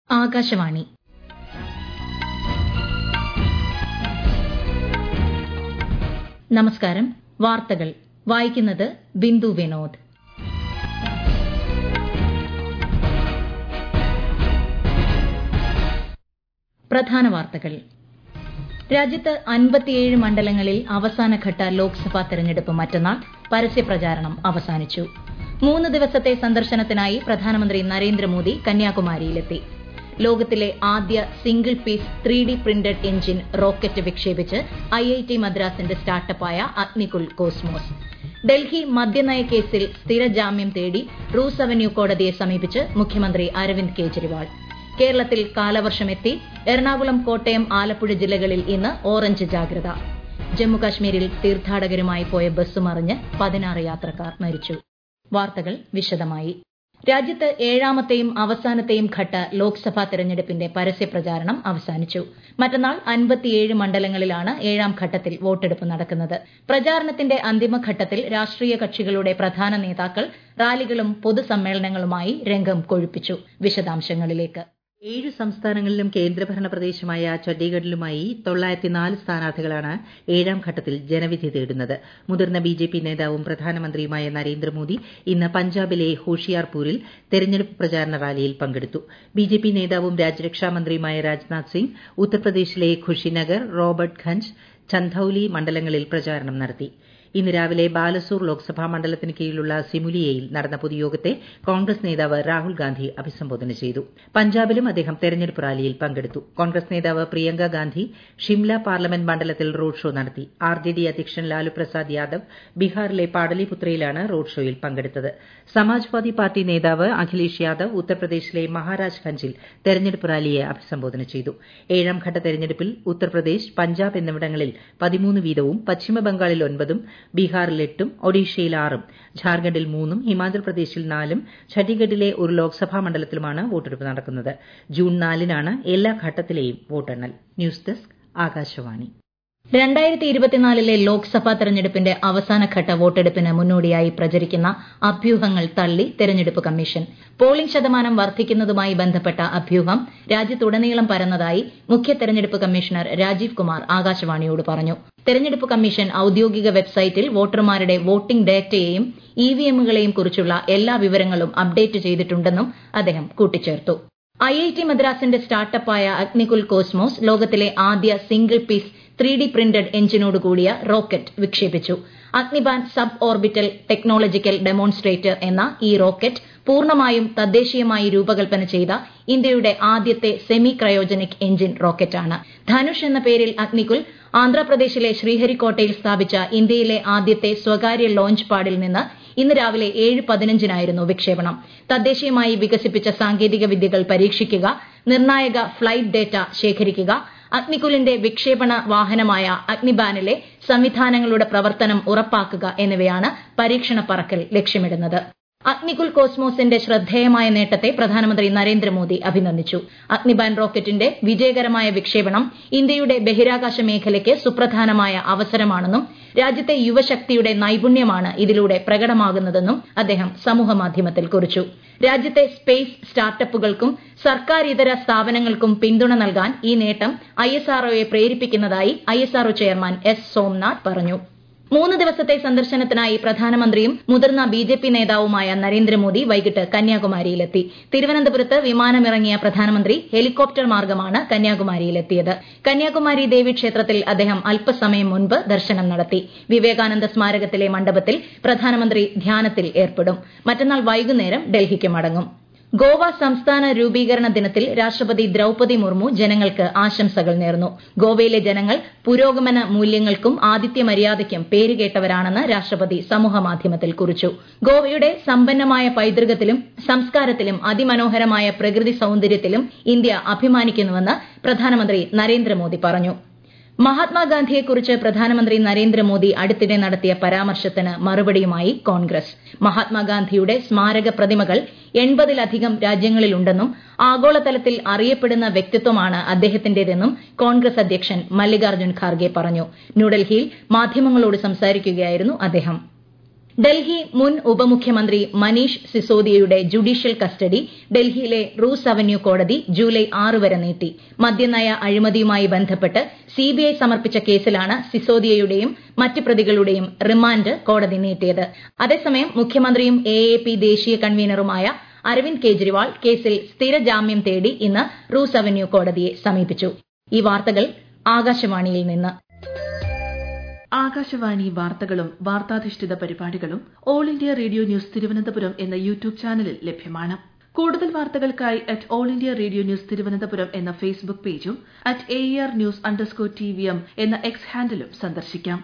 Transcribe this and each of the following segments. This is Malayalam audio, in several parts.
ആകാശവാണി നമസ്കാരം വാർത്തകൾ വായിക്കുന്നത് ബിന്ദു വിനോദ് പ്രധാന വാർത്തകൾ രാജ്യത്ത് അൻപത്തിയേഴ് മണ്ഡലങ്ങളിൽ അവസാനഘട്ട ലോക്സഭാ തെരഞ്ഞെടുപ്പ് മറ്റന്നാൾ പരസ്യപ്രചാരണം അവസാനിച്ചു മൂന്ന് ദിവസത്തെ സന്ദർശനത്തിനായി പ്രധാനമന്ത്രി നരേന്ദ്രമോദി കന്യാകുമാരിയിലെത്തി ലോകത്തിലെ ആദ്യ single piece three D printed engine rocket വിക്ഷേപിച്ച് IIT മദ്രാസിന്റെ സ്റ്റാർട്ടപ്പായ അഗ്നികുൽ cosmos Delhi മദ്യനയ കേസിൽ സ്ഥിര ജാമ്യം തേടി റൂസ് അവന്യൂ കോടതിയെ സമീപിച്ച് മുഖ്യമന്ത്രി അരവിന്ദ് കെജ്രിവാൾ കേരളത്തിൽ കാലവർഷമെത്തി എറണാകുളം കോട്ടയം ആലപ്പുഴ ജില്ലകളിൽ ഇന്ന് ഓറഞ്ച് ജാഗ്രത ജമ്മുകാശ്മീരിൽ തീർത്ഥാടകരുമായി പോയ ബസ് മറിഞ്ഞ് പതിനാറ് യാത്രക്കാർ മരിച്ചു വാർത്തകൾ വിശദമായി രാജ്യത്ത് ഏഴാമത്തെയും അവസാനത്തെയും ഘട്ട ലോക്സഭാ തെരഞ്ഞെടുപ്പിന്റെ പരസ്യപ്രചാരണം അവസാനിച്ചു മറ്റന്നാൾ അൻപത്തിയേഴ് മണ്ഡലങ്ങളിലാണ് ഏഴാം ഘട്ടത്തിൽ വോട്ടെടുപ്പ് നടക്കുന്നത് പ്രചാരണത്തിന്റെ അന്തിമഘട്ടത്തിൽ രാഷ്ട്രീയ കക്ഷികളുടെ പ്രധാന നേതാക്കൾ റാലികളും പൊതുസമ്മേളനങ്ങളുമായി രംഗം കൊഴുപ്പിച്ചു വിശദാംശങ്ങളിലേക്ക് ഏഴ് സംസ്ഥാനങ്ങളിലും കേന്ദ്രഭരണ പ്രദേശമായ ചണ്ഡീഗഡിലുമായി തൊള്ളായിരത്തി നാല് സ്ഥാനാർത്ഥികളാണ് ഏഴാം ഘട്ടത്തിൽ ജനവിധി തേടുന്നത് മുതിർന്ന ബി ജെ പി നേതാവും പ്രധാനമന്ത്രിയുമായ നരേന്ദ്രമോദി ഇന്ന് പഞ്ചാബിലെ ഹോഷിയാർപൂരിൽ തെരഞ്ഞെടുപ്പ് പ്രചാരണ റാലിയിൽ പങ്കെടുത്തു ബി ജെ പി നേതാവും രാജ്യരക്ഷാ മന്ത്രിയുമായ രാജ്നാഥ് സിംഗ് ഉത്തർപ്രദേശിലെ ഖുഷിനഗർ റോബർട്ട് ഖഞ്ച് ചന്ദൌലി മണ്ഡലങ്ങളിൽ പ്രചാരണം നടത്തി ഇന്ന് രാവിലെ ബാലസൂർ ലോക്സഭാ മണ്ഡലത്തിന് കീഴിലുള്ള സിമുലിയയിൽ നടന്ന പൊതുയോഗത്തെ കോൺഗ്രസ് നേതാവ് രാഹുൽ ഗാന്ധി അഭിസംബോധന ചെയ്തു പഞ്ചാബിലും അദ്ദേഹം തെരഞ്ഞെടുപ്പ് റാലിയിൽ പങ്കെടുത്തു കോൺഗ്രസ് നേതാവ് പ്രിയങ്ക ഗാന്ധി ഷിംല പാർലമെന്റ് മണ്ഡലത്തിൽ റോഡ് ഷോ നടത്തി ആർ ജെ ഡി അധ്യക്ഷൻ ലാലു പ്രസാദ് യാദവ് ബീഹാറിലെ പാടലിപുത്രയിലാണ് റോഡ് ഷോയിൽ പങ്കെടുത്തത് സമാജ്വാദി പാർട്ടി നേതാവ് അഖിലേഷ് യാദവ് ഉത്തർപ്രദേശിലെ മഹാരാജ് ഖഞ്ചിൽ തെരഞ്ഞെടുപ്പ് റാലിയെ അഭിസംബോധന ചെയ്തു ഏഴാം ഘട്ട തെരഞ്ഞെടുപ്പിൽ ഉത്തർപ്രദേശ് പഞ്ചാബ് എന്നിവിടങ്ങളിൽ പതിമൂന്ന് വീതവും പശ്ചിമബംഗാളിൽ ഒൻപതും ബീഹാറിൽ എട്ടും ഒഡീഷയിൽ ആറും ഝാർഖണ്ഡിൽ മൂന്നും ഹിമാചൽ പ്രദേശിൽ നാലും ഛത്തീസ്ഗഡിലെ ഒരു ലോക്സഭാ മണ്ഡലത്തിലുമാണ് വോട്ടെടുപ്പ് നടക്കുന്നത് ജൂൺ നാലിനാണ് എല്ലാ ഘട്ടത്തിലെയും വോട്ടെണ്ണൽ ന്യൂസ് ഡെസ്ക് ആകാശവാണി രണ്ടായിരത്തി ഇരുപത്തിനാലിലെ ലോക്സഭാ തെരഞ്ഞെടുപ്പിന്റെ അവസാനഘട്ട വോട്ടെടുപ്പിന് മുന്നോടിയായി പ്രചരിക്കുന്ന അഭ്യൂഹങ്ങൾ തള്ളി തെരഞ്ഞെടുപ്പ് കമ്മീഷൻ പോളിംഗ് ശതമാനം വർദ്ധിക്കുന്നതുമായി ബന്ധപ്പെട്ട അഭ്യൂഹം രാജ്യത്തുടനീളം പരന്നതായി മുഖ്യ തെരഞ്ഞെടുപ്പ് കമ്മീഷണർ രാജീവ് കുമാർ ആകാശവാണിയോട് പറഞ്ഞു തെരഞ്ഞെടുപ്പ് കമ്മീഷൻ ഔദ്യോഗിക വെബ്സൈറ്റിൽ വോട്ടർമാരുടെ വോട്ടിംഗ് ഡേറ്റയെയും ഇവിഎമ്മുകളെയും കുറിച്ചുള്ള എല്ലാ വിവരങ്ങളും അപ്ഡേറ്റ് ചെയ്തിട്ടുണ്ടെന്നും അദ്ദേഹം കൂട്ടിച്ചേർത്തു ഐഐടി മദ്രാസിന്റെ സ്റ്റാർട്ടപ്പായ അഗ്നികുൽ കോസ്മോസ് ലോകത്തിലെ ആദ്യ single piece three D printed എഞ്ചിനോട് കൂടിയ റോക്കറ്റ് വിക്ഷേപിച്ചു Agnibaan sub orbital technological demonstrator എന്ന ഈ റോക്കറ്റ് പൂർണ്ണമായും തദ്ദേശീയമായി രൂപകൽപ്പന ചെയ്ത ഇന്ത്യയുടെ ആദ്യത്തെ സെമി ക്രയോജനിക് എഞ്ചിൻ റോക്കറ്റാണ് ധനുഷ് എന്ന പേരിൽ അഗ്നികുൽ ആന്ധ്രാപ്രദേശിലെ ശ്രീഹരിക്കോട്ടയിൽ സ്ഥാപിച്ച ഇന്ത്യയിലെ ആദ്യത്തെ സ്വകാര്യ ലോഞ്ച് പാഡിൽ നിന്ന് ഇന്ന് രാവിലെ ഏഴ് പതിനഞ്ചിനായിരുന്നു വിക്ഷേപണം തദ്ദേശീയമായി വികസിപ്പിച്ച സാങ്കേതിക വിദ്യകൾ പരീക്ഷിക്കുക നിർണായക ഫ്ലൈറ്റ് ഡേറ്റ ശേഖരിക്കുക അഗ്നികുലിന്റെ വിക്ഷേപണ വാഹനമായ അഗ്നിബാനിലെ സംവിധാനങ്ങളുടെ പ്രവർത്തനം ഉറപ്പാക്കുക എന്നിവയാണ് പരീക്ഷണ പറക്കൽ ലക്ഷ്യമിടുന്നത് അഗ്നികുൽ കോസ്മോസിന്റെ ശ്രദ്ധേയമായ നേട്ടത്തെ പ്രധാനമന്ത്രി നരേന്ദ്രമോദി അഭിനന്ദിച്ചു അഗ്നിബാൻ റോക്കറ്റിന്റെ വിജയകരമായ വിക്ഷേപണം ഇന്ത്യയുടെ ബഹിരാകാശ മേഖലയ്ക്ക് സുപ്രധാനമായ അവസരമാണെന്നും രാജ്യത്തെ യുവശക്തിയുടെ നൈപുണ്യമാണ് ഇതിലൂടെ പ്രകടമാകുന്നതെന്നും അദ്ദേഹം സമൂഹമാധ്യമത്തിൽ കുറിച്ചു രാജ്യത്തെ സ്പേസ് സ്റ്റാർട്ടപ്പുകൾക്കും സർക്കാരിതര സ്ഥാപനങ്ങൾക്കും പിന്തുണ നൽകാൻ ഈ നേട്ടം ഐഎസ്ആർഒയെ പ്രേരിപ്പിക്കുന്നതായി ഐഎസ്ആർഒ ചെയർമാൻ എസ് സോംനാഥ് പറഞ്ഞു മൂന്ന് ദിവസത്തെ സന്ദർശനത്തിനായി പ്രധാനമന്ത്രിയും മുതിർന്ന ബി ജെ പി നേതാവുമായ നരേന്ദ്രമോദി വൈകിട്ട് കന്യാകുമാരിയിലെത്തി തിരുവനന്തപുരത്ത് വിമാനമിറങ്ങിയ പ്രധാനമന്ത്രി ഹെലികോപ്റ്റർ മാർഗമാണ് കന്യാകുമാരിയിലെത്തിയത് കന്യാകുമാരി ദേവീക്ഷേത്രത്തിൽ അദ്ദേഹം അല്പസമയം മുൻപ് ദർശനം നടത്തി വിവേകാനന്ദ സ്മാരകത്തിലെ മണ്ഡപത്തിൽ പ്രധാനമന്ത്രി ധ്യാനത്തിൽ ഏർപ്പെടും മറ്റന്നാൾ വൈകുന്നേരം ഡൽഹിക്ക് മടങ്ങും ഗോവ സംസ്ഥാന രൂപീകരണ ദിനത്തിൽ രാഷ്ട്രപതി ദ്രൌപതി മുർമു ജനങ്ങൾക്ക് ആശംസകൾ നേർന്നു ഗോവയിലെ ജനങ്ങൾ പുരോഗമന മൂല്യങ്ങൾക്കും ആതിഥ്യ മര്യാദയ്ക്കും പേരുകേട്ടവരാണെന്ന് രാഷ്ട്രപതി സമൂഹമാധ്യമത്തിൽ കുറിച്ചു ഗോവയുടെ സമ്പന്നമായ പൈതൃകത്തിലും സംസ്കാരത്തിലും അതിമനോഹരമായ പ്രകൃതി സൌന്ദര്യത്തിലും ഇന്ത്യ അഭിമാനിക്കുന്നുവെന്ന് പ്രധാനമന്ത്രി നരേന്ദ്രമോദി പറഞ്ഞു മഹാത്മാഗാന്ധിയെക്കുറിച്ച് പ്രധാനമന്ത്രി നരേന്ദ്രമോദി അടുത്തിടെ നടത്തിയ പരാമർശത്തിന് മറുപടിയുമായി കോൺഗ്രസ് മഹാത്മാഗാന്ധിയുടെ സ്മാരക പ്രതിമകൾ എൺപതിലധികം രാജ്യങ്ങളിലുണ്ടെന്നും ആഗോളതലത്തിൽ അറിയപ്പെടുന്ന വ്യക്തിത്വമാണ് അദ്ദേഹത്തിന്റേതെന്നും കോൺഗ്രസ് അധ്യക്ഷൻ മല്ലികാർജ്ജുൻ ഖാർഗെ പറഞ്ഞു ന്യൂഡൽഹിയിൽ മാധ്യമങ്ങളോട് സംസാരിക്കുകയായിരുന്നു അദ്ദേഹം ഡൽഹി മുൻ ഉപമുഖ്യമന്ത്രി മനീഷ് സിസോദിയയുടെ ജുഡീഷ്യൽ കസ്റ്റഡി ഡൽഹിയിലെ റൂസ് അവന്യൂ കോടതി ജൂലൈ ആറ് വരെ നീട്ടി മദ്യനയ അഴിമതിയുമായി ബന്ധപ്പെട്ട് സിബിഐ സമർപ്പിച്ച കേസിലാണ് സിസോദിയയുടെയും മറ്റ് പ്രതികളുടെയും റിമാൻഡ് കോടതി നീട്ടിയത് അതേസമയം മുഖ്യമന്ത്രിയും എ എ പി ദേശീയ കൺവീനറുമായ അരവിന്ദ് കെജ്രിവാൾ കേസിൽ സ്ഥിര ജാമ്യം തേടി ഇന്ന് റൂസ് അവന്യൂ കോടതിയെ സമീപിച്ചു ഈ വാർത്തകൾ ആകാശവാണിയിൽ നിന്ന് ആകാശവാണി വാർത്തകളും വാർത്താധിഷ്ഠിത പരിപാടികളും all India radio news Thiruvananthapuram എന്ന യൂട്യൂബ് ചാനലിൽ ലഭ്യമാണ് കൂടുതൽ വാർത്തകൾക്കായി at all India radio news Thiruvananthapuram എന്ന ഫേസ്ബുക്ക് പേജും at A R news underscore T V M എന്ന എക്സ് ഹാൻഡിലും സന്ദർശിക്കാം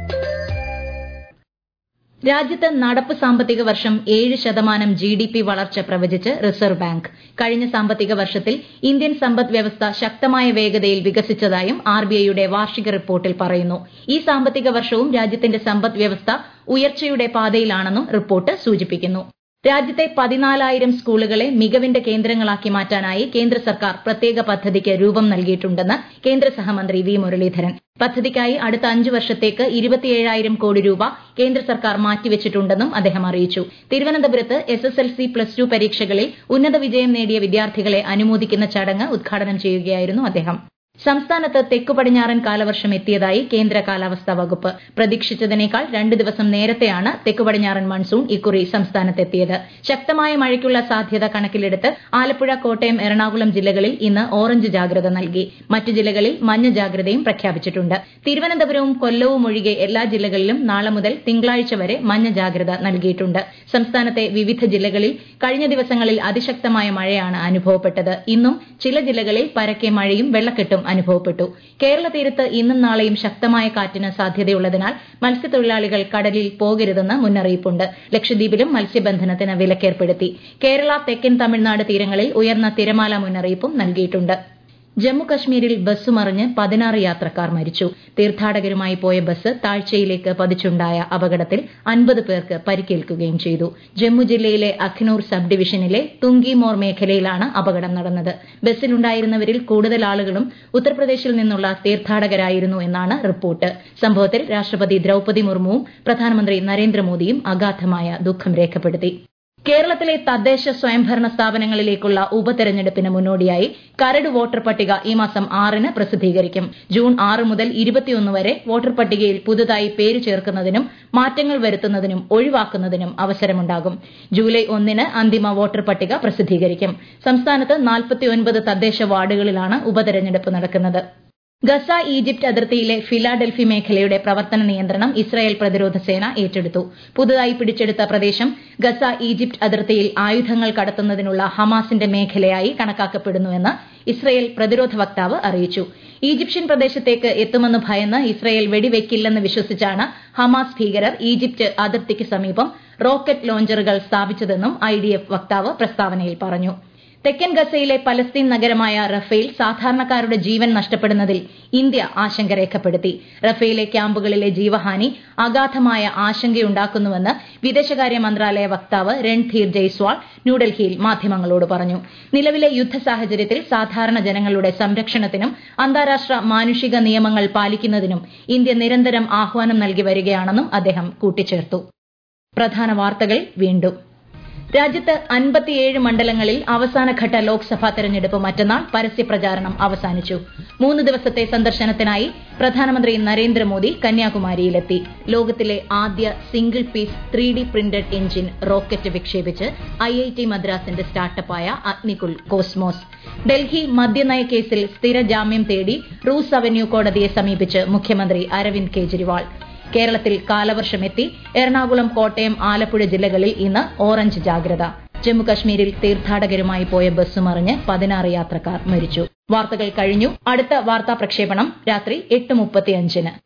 രാജ്യത്ത് നടപ്പ് സാമ്പത്തിക വർഷം ഏഴ് ശതമാനം ജി ഡി പി വളർച്ച പ്രവചിച്ച് റിസർവ് ബാങ്ക് കഴിഞ്ഞ സാമ്പത്തിക വർഷത്തിൽ ഇന്ത്യൻ സമ്പദ് വ്യവസ്ഥ ശക്തമായ വേഗതയിൽ വികസിച്ചതായും ആർ ബി ഐയുടെ വാർഷിക റിപ്പോർട്ടിൽ പറയുന്നു ഈ സാമ്പത്തിക വർഷവും രാജ്യത്തിന്റെ സമ്പദ് വ്യവസ്ഥ ഉയർച്ചയുടെ പാതയിലാണെന്നും റിപ്പോർട്ട് സൂചിപ്പിക്കുന്നു രാജ്യത്തെ പതിനാലായിരം സ്കൂളുകളെ മികവിന്റെ കേന്ദ്രങ്ങളാക്കി മാറ്റാനായി കേന്ദ്ര സർക്കാർ പ്രത്യേക പദ്ധതിക്ക് രൂപം നൽകിയിട്ടുണ്ടെന്ന് കേന്ദ്ര സഹമന്ത്രി വി മുരളീധരൻ പദ്ധതിക്കായി അടുത്ത അഞ്ചു വർഷത്തേക്ക് ഇരുപത്തിയേഴായിരം കോടി രൂപ കേന്ദ്ര സർക്കാർ മാറ്റിവെച്ചിട്ടുണ്ടെന്നും അദ്ദേഹം അറിയിച്ചു തിരുവനന്തപുരത്ത് S S L C plus two പരീക്ഷകളിൽ ഉന്നത വിജയം നേടിയ വിദ്യാർത്ഥികളെ അനുമോദിക്കുന്ന ചടങ്ങ് ഉദ്ഘാടനം ചെയ്യുകയായിരുന്നു അദ്ദേഹം സംസ്ഥാനത്ത് തെക്കു പടിഞ്ഞാറൻ കാലവർഷം എത്തിയതായി കേന്ദ്ര കാലാവസ്ഥാ വകുപ്പ് പ്രതീക്ഷിച്ചതിനേക്കാൾ രണ്ട് ദിവസം നേരത്തെയാണ് തെക്കു പടിഞ്ഞാറൻ മൺസൂൺ ഇക്കുറി സംസ്ഥാനത്തെത്തിയത് ശക്തമായ മഴയ്ക്കുള്ള സാധ്യത കണക്കിലെടുത്ത് ആലപ്പുഴ കോട്ടയം എറണാകുളം ജില്ലകളിൽ ഇന്ന് ഓറഞ്ച് ജാഗ്രത നൽകി മറ്റ് ജില്ലകളിൽ മഞ്ഞ ജാഗ്രതയും പ്രഖ്യാപിച്ചിട്ടുണ്ട് തിരുവനന്തപുരവും കൊല്ലവും ഒഴികെ എല്ലാ ജില്ലകളിലും നാളെ മുതൽ തിങ്കളാഴ്ച വരെ മഞ്ഞ ജാഗ്രത നൽകിയിട്ടുണ്ട് സംസ്ഥാനത്തെ വിവിധ ജില്ലകളിൽ കഴിഞ്ഞ ദിവസങ്ങളിൽ അതിശക്തമായ മഴയാണ് അനുഭവപ്പെട്ടത് ഇന്നും ചില ജില്ലകളിൽ പരക്കെ മഴയും വെള്ളക്കെട്ടും അനുഭവപ്പെട്ടു കേരള തീരത്ത് ഇന്നും നാളെയും ശക്തമായ കാറ്റിന് സാധ്യതയുള്ളതിനാൽ മത്സ്യത്തൊഴിലാളികൾ കടലിൽ പോകരുതെന്ന് മുന്നറിയിപ്പുണ്ട് ലക്ഷദ്വീപിലും മത്സ്യബന്ധനത്തിന് വിലക്കേർപ്പെടുത്തി കേരള തെക്കൻ തമിഴ്നാട് തീരങ്ങളിൽ ഉയർന്ന തിരമാല മുന്നറിയിപ്പും നൽകിയിട്ടുണ്ട് ജമ്മു കശ്മീരിൽ ബസ് മറിഞ്ഞ് പതിനാറ് യാത്രക്കാർ മരിച്ചു തീർത്ഥാടകരുമായി പോയ ബസ് താഴ്ചയിലേക്ക് പതിച്ചുണ്ടായ അപകടത്തിൽ അൻപത് പേർക്ക് പരിക്കേൽക്കുകയും ചെയ്തു ജമ്മു ജില്ലയിലെ അഖ്നൂർ സബ് ഡിവിഷനിലെ തുങ്കിമോർ മേഖലയിലാണ് അപകടം നടന്നത് ബസ്സിലുണ്ടായിരുന്നവരിൽ കൂടുതൽ ആളുകളും ഉത്തർപ്രദേശിൽ നിന്നുള്ള തീർത്ഥാടകരായിരുന്നു എന്നാണ് റിപ്പോർട്ട് സംഭവത്തിൽ രാഷ്ട്രപതി ദ്രൌപതി മുർമുവും പ്രധാനമന്ത്രി നരേന്ദ്രമോദിയും അഗാധമായ ദുഃഖം രേഖപ്പെടുത്തി കേരളത്തിലെ തദ്ദേശ സ്വയംഭരണ സ്ഥാപനങ്ങളിലേക്കുള്ള ഉപതെരഞ്ഞെടുപ്പിന് മുന്നോടിയായി കരട് വോട്ടർ പട്ടിക ഈ മാസം ആറിന് പ്രസിദ്ധീകരിക്കും ജൂൺ ആറ് മുതൽ ഇരുപത്തിയൊന്ന് വരെ വോട്ടർ പട്ടികയിൽ പുതുതായി പേര് ചേർക്കുന്നതിനും മാറ്റങ്ങൾ വരുത്തുന്നതിനും ഒഴിവാക്കുന്നതിനും അവസരമുണ്ടാകും ജൂലൈ ഒന്നിന് അന്തിമ വോട്ടർ പട്ടിക പ്രസിദ്ധീകരിക്കും സംസ്ഥാനത്ത് നാൽപ്പത്തിയൊൻപത് തദ്ദേശ വാർഡുകളിലാണ് ഉപതെരഞ്ഞെടുപ്പ് നടക്കുന്നത് ഗസ ഈജിപ്ത് അതിർത്തിയിലെ ഫിലാഡൽഫി മേഖലയുടെ പ്രവർത്തന നിയന്ത്രണം ഇസ്രായേൽ പ്രതിരോധ സേന ഏറ്റെടുത്തു പുതുതായി പിടിച്ചെടുത്ത പ്രദേശം ഗസ ഈജിപ്ത് അതിർത്തിയിൽ ആയുധങ്ങൾ കടത്തുന്നതിനുള്ള ഹമാസിന്റെ മേഖലയായി കണക്കാക്കപ്പെടുന്നുവെന്ന് ഇസ്രായേൽ പ്രതിരോധ വക്താവ് അറിയിച്ചു ഈജിപ്ഷ്യൻ പ്രദേശത്തേക്ക് എത്തുമെന്ന് ഭയന്ന് ഇസ്രായേൽ വെടിവെക്കില്ലെന്ന് വിശ്വസിച്ചാണ് ഹമാസ് ഭീകരർ ഈജിപ്ത് അതിർത്തിക്ക് സമീപം റോക്കറ്റ് ലോഞ്ചറുകൾ സ്ഥാപിച്ചതെന്നും ഐഡിഎഫ് വക്താവ് പ്രസ്താവനയിൽ പറഞ്ഞു തെക്കൻ ഗസയിലെ പലസ്തീൻ നഗരമായ റഫേൽ സാധാരണക്കാരുടെ ജീവൻ നഷ്ടപ്പെടുന്നതിൽ ഇന്ത്യ ആശങ്ക രേഖപ്പെടുത്തി റഫേലെ ക്യാമ്പുകളിലെ ജീവഹാനി അഗാധമായ ആശങ്കയുണ്ടാക്കുന്നുവെന്ന് വിദേശകാര്യ മന്ത്രാലയ വക്താവ് രൺധീർ ജയ്സ്വാൾ ന്യൂഡൽഹിയിൽ മാധ്യമങ്ങളോട് പറഞ്ഞു നിലവിലെ യുദ്ധ സാഹചര്യത്തിൽ സാധാരണ ജനങ്ങളുടെ സംരക്ഷണത്തിനും അന്താരാഷ്ട്ര മാനുഷിക നിയമങ്ങൾ പാലിക്കുന്നതിനും ഇന്ത്യ നിരന്തരം ആഹ്വാനം നൽകി വരികയാണെന്നും അദ്ദേഹം കൂട്ടിച്ചേർത്തു പ്രധാന വാർത്തകൾ വീണ്ടും രാജ്യത്ത് അൻപത്തിയേഴ് മണ്ഡലങ്ങളിൽ അവസാനഘട്ട ലോക്സഭാ തെരഞ്ഞെടുപ്പ് മറ്റന്നാൾ പരസ്യപ്രചാരണം അവസാനിച്ചു മൂന്ന് ദിവസത്തെ സന്ദർശനത്തിനായി പ്രധാനമന്ത്രി നരേന്ദ്രമോദി കന്യാകുമാരിയിലെത്തി ലോകത്തിലെ ആദ്യ single piece three D printed engine rocket വിക്ഷേപിച്ച് I I T മദ്രാസിന്റെ സ്റ്റാർട്ടപ്പായ അഗ്നികുൾ cosmos Delhi മദ്യനയ കേസിൽ സ്ഥിര ജാമ്യം തേടി റൂസ് അവന്യൂ കോടതിയെ സമീപിച്ച് മുഖ്യമന്ത്രി അരവിന്ദ് കെജ്രിവാൾ കേരളത്തിൽ കാലവർഷമെത്തി എറണാകുളം കോട്ടയം ആലപ്പുഴ ജില്ലകളിൽ ഇന്ന് ഓറഞ്ച് ജാഗ്രത ജമ്മുകശ്മീരിൽ തീർത്ഥാടകരുമായി പോയ ബസ് മറിഞ്ഞ് പതിനാറ് യാത്രക്കാർ മരിച്ചു വാർത്തകൾ കഴിഞ്ഞു അടുത്ത വാർത്താ പ്രക്ഷേപണം രാത്രി എട്ട് മുപ്പത്തിയഞ്ചിന്